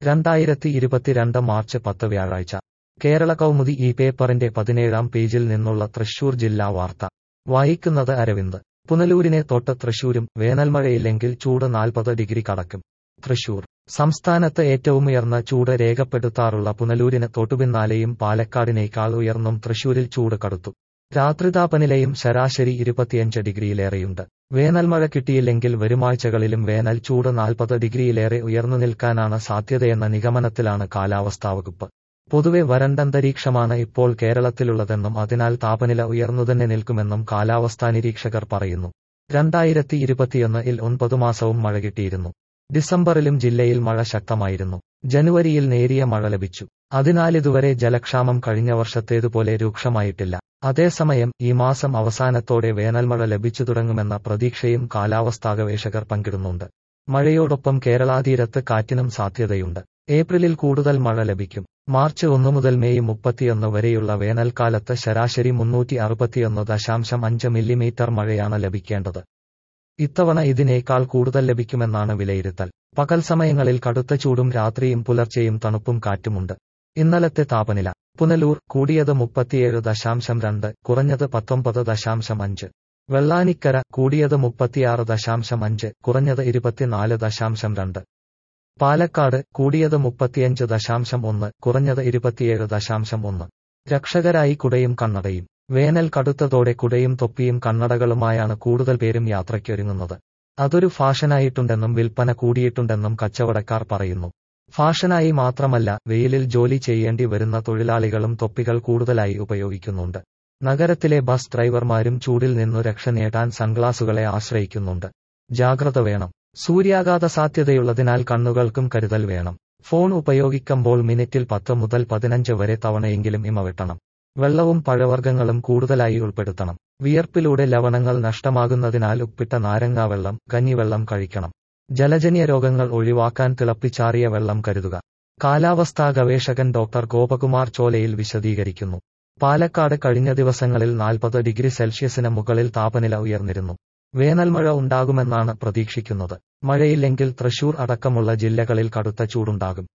രണ്ടായിരത്തി ഇരുപത്തിരണ്ട് മാർച്ച് പത്ത് വ്യാഴാഴ്ച കേരള കൗമുദി ഈ പേപ്പറിന്റെ പതിനേഴാം പേജിൽ നിന്നുള്ള തൃശൂർ ജില്ലാ വാർത്ത വായിക്കുന്നത് അരവിന്ദ് പുനലൂരിനെ തൊട്ട് തൃശൂരും വേനൽമഴയില്ലെങ്കിൽ ചൂട് നാൽപ്പത് ഡിഗ്രി കടക്കും തൃശൂർ സംസ്ഥാനത്ത് ഏറ്റവും ഉയർന്ന ചൂട് രേഖപ്പെടുത്താറുള്ള പുനലൂരിന് തൊട്ടുപിന്നാലെയും പാലക്കാടിനേക്കാൾ ഉയർന്നും തൃശൂരിൽ ചൂട് കടുത്തു രാത്രിതാപനിലയും ശരാശരി ഇരുപത്തിയഞ്ച് ഡിഗ്രിയിലേറെയുണ്ട് വേനൽമഴ കിട്ടിയില്ലെങ്കിൽ വരുമാഴ്ചകളിലും വേനൽ ചൂട് നാൽപ്പത് ഡിഗ്രിയിലേറെ ഉയർന്നു നിൽക്കാനാണ് സാധ്യതയെന്ന നിഗമനത്തിലാണ് കാലാവസ്ഥാ വകുപ്പ് പൊതുവെ വരണ്ടന്തരീക്ഷമാണ് ഇപ്പോൾ കേരളത്തിലുള്ളതെന്നും അതിനാൽ താപനില ഉയർന്നുതന്നെ നിൽക്കുമെന്നും കാലാവസ്ഥാ നിരീക്ഷകർ പറയുന്നു രണ്ടായിരത്തി ഇരുപത്തിയൊന്നിൽ ഒൻപതു മാസവും മഴ കിട്ടിയിരുന്നു ഡിസംബറിലും ജില്ലയിൽ മഴ ശക്തമായിരുന്നു ജനുവരിയിൽ നേരിയ മഴ ലഭിച്ചു അതിനാലിതുവരെ ജലക്ഷാമം കഴിഞ്ഞ വർഷത്തേതുപോലെ രൂക്ഷമായിട്ടില്ല അതേസമയം ഈ മാസം അവസാനത്തോടെ വേനൽമഴ ലഭിച്ചു തുടങ്ങുമെന്ന പ്രതീക്ഷയും കാലാവസ്ഥാ ഗവേഷകർ പങ്കിടുന്നുണ്ട് മഴയോടൊപ്പം കേരളാതീരത്ത് കാറ്റിനും സാധ്യതയുണ്ട് ഏപ്രിലിൽ കൂടുതൽ മഴ ലഭിക്കും മാർച്ച് ഒന്ന് മുതൽ മെയ് മുപ്പത്തിയൊന്ന് വരെയുള്ള വേനൽക്കാലത്ത് ശരാശരി മുന്നൂറ്റി അറുപത്തിയൊന്ന് ദശാംശം അഞ്ച് മില്ലിമീറ്റർ മഴയാണ് ലഭിക്കേണ്ടത് ഇത്തവണ ഇതിനേക്കാൾ കൂടുതൽ ലഭിക്കുമെന്നാണ് വിലയിരുത്തൽ പകൽ സമയങ്ങളിൽ കടുത്ത ചൂടും രാത്രിയും പുലർച്ചെയും തണുപ്പും കാറ്റുമുണ്ട് ഇന്നലത്തെ താപനില പുനലൂർ കൂടിയത് മുപ്പത്തിയേഴ് ദശാംശം രണ്ട് കുറഞ്ഞത് പത്തൊമ്പത് ദശാംശം അഞ്ച് വെള്ളാനിക്കര കൂടിയത് മുപ്പത്തിയാറ് ദശാംശം അഞ്ച് കുറഞ്ഞത് ഇരുപത്തിനാല് ദശാംശം രണ്ട് പാലക്കാട് കൂടിയത് മുപ്പത്തിയഞ്ച് ദശാംശം ഒന്ന് കുറഞ്ഞത് ഇരുപത്തിയേഴ് ദശാംശം ഒന്ന് രക്ഷകരായി കുടയും കണ്ണടയും വേനൽ കടുത്തതോടെ കുടയും തൊപ്പിയും കണ്ണടകളുമായാണ് കൂടുതൽ പേരും യാത്രയ്ക്കൊരുങ്ങുന്നത് അതൊരു ഫാഷനായിട്ടുണ്ടെന്നും വിൽപ്പന കൂടിയിട്ടുണ്ടെന്നും കച്ചവടക്കാർ പറയുന്നു ഫാഷനായി മാത്രമല്ല വെയിലിൽ ജോലി ചെയ്യേണ്ടി വരുന്ന തൊഴിലാളികളും തൊപ്പികൾ കൂടുതലായി ഉപയോഗിക്കുന്നുണ്ട് നഗരത്തിലെ ബസ് ഡ്രൈവർമാരും ചൂടിൽ നിന്നു രക്ഷ നേടാൻ സൺഗ്ലാസുകളെ ആശ്രയിക്കുന്നുണ്ട് ജാഗ്രത വേണം സൂര്യാഘാത സാധ്യതയുള്ളതിനാൽ കണ്ണുകൾക്കും കരുതൽ വേണം ഫോൺ ഉപയോഗിക്കുമ്പോൾ മിനിറ്റിൽ പത്ത് മുതൽ പതിനഞ്ച് വരെ തവണയെങ്കിലും ഇമ വെട്ടണം വെള്ളവും പഴവർഗ്ഗങ്ങളും കൂടുതലായി ഉൾപ്പെടുത്തണം വിയർപ്പിലൂടെ ലവണങ്ങൾ നഷ്ടമാകുന്നതിനാൽ ഉപ്പിട്ട നാരങ്ങാവെള്ളം കഞ്ഞിവെള്ളം കഴിക്കണം ജലജന്യ രോഗങ്ങൾ ഒഴിവാക്കാൻ തിളപ്പിച്ചാറിയ വെള്ളം കരുതുക കാലാവസ്ഥാ ഗവേഷകൻ ഡോക്ടർ ഗോപകുമാർ ചോലയിൽ വിശദീകരിക്കുന്നു പാലക്കാട് കഴിഞ്ഞ ദിവസങ്ങളിൽ നാൽപ്പത് ഡിഗ്രി സെൽഷ്യസിന് മുകളിൽ താപനില ഉയർന്നിരുന്നു വേനൽമഴ ഉണ്ടാകുമെന്നാണ് പ്രതീക്ഷിക്കുന്നത് മഴയില്ലെങ്കിൽ തൃശൂർ അടക്കമുള്ള ജില്ലകളിൽ കടുത്ത ചൂടുണ്ടാകും